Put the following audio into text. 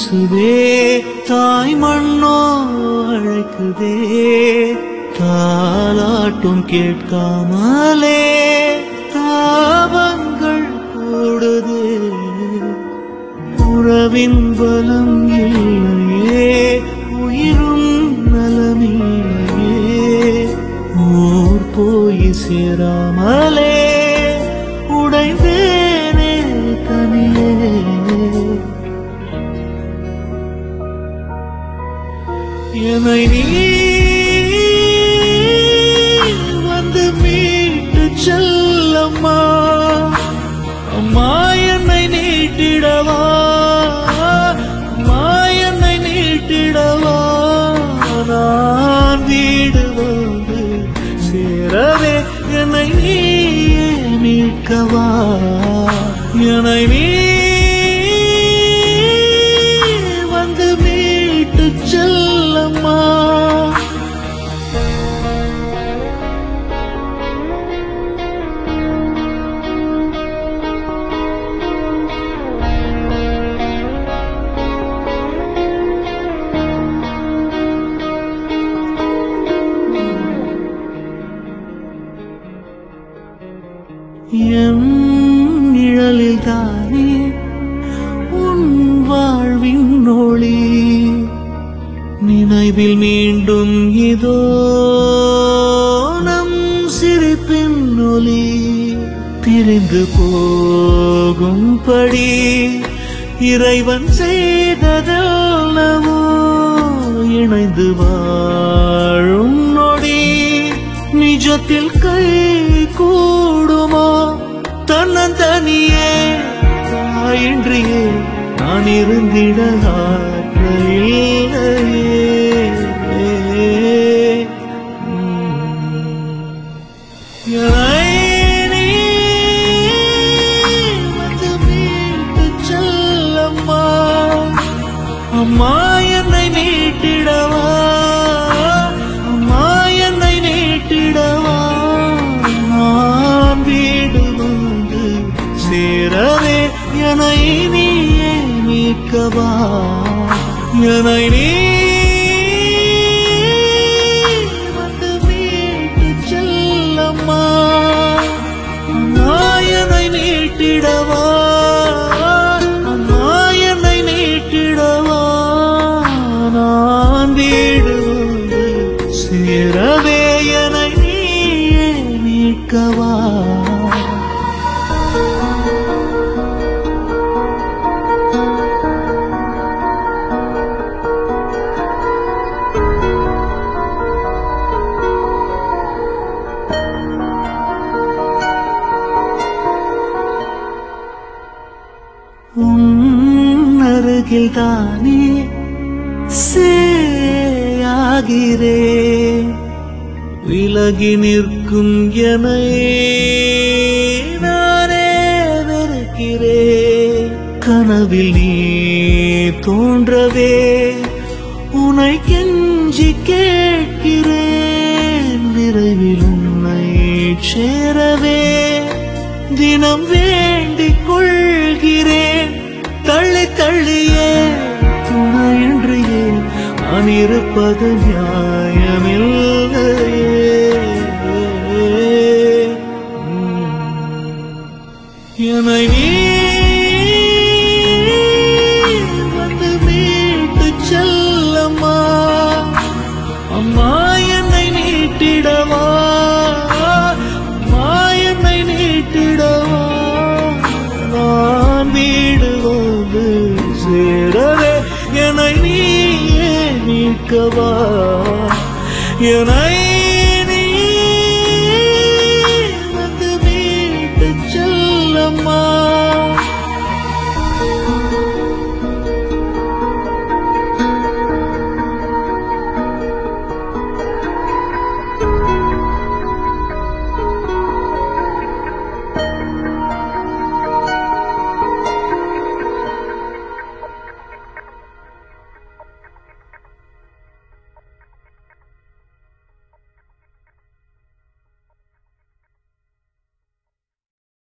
வீசுதே தாய் மண்ணோ அழைக்குதே தாலாட்டும் கேட்காமலே தாபங்கள் கூடுதே உறவின் பலம் இல்லையே உயிரும் நலமில்லையே ஊர் போய் சேராமலே உடைந்தேனே தனியே என்னை நீ வந்து மீட்டு செல்லம்மா அம்மா என்னை நீட்டிடவா அம்மா என்னை நீட்டிடவா நான் வீடு வந்து சேரவே என்னை நீயே மீட்கவா என்னை நீ வந்து மீட்டு செல்லம்மா என் நிழலில் தானே உன் வாழ்வின் ஒளி நினைவில் மீண்டும் இதோ நம் சிரிப்பின் ஒலி பிரிந்து போகும்படி இறைவன் செய்ததல்லவோ இணைந்து வாழும் நொடி நிஜத்தில் கை கூடுமோ தன்னந்தனியே தாயின்றியே நான் இருந்திட ஆற்றல் இல்லையே உம். என்னை நீ வந்து மீட்டுச் செல்லம்மா. அம்மா என்னை நீட்டிடவா அம்மா என்னை நீட்டிடவா நான் வீடு வந்து சேரவே என்னை நீயே மீட்கவா என்னை நீ வந்து மீட்டுச் செல்லம்மா அம்மா என்னை நீட்டிடவா அம்மா என்னை நீட்டிடவா நான் வீடு வந்து சேரவே என்னை நீயே மீட்கவா உன் அருகில் தானே சேயாகிறே விலகி நிற்கும் என நானே வெறுக்கிறே கனவில் நீ தோன்றவே உனை கெஞ்சி கேட்கிறேன் விரைவில் உன்னை சேரவே தினம் வேண்டிக் கொள்கிறேன் தள்ளி தள்ளியே துணையின்றியே நான் இருப்பது நியாயமில்லையே உம். என்னை நீ வந்து மீட்டுச் செல்லம்மா அம்மா என்னை நீட்டிடவா அம்மா என்னை நீட்டிடவா நான் வீடு வந்து சேரவே என்னை நீயே மீட்கவா என்னை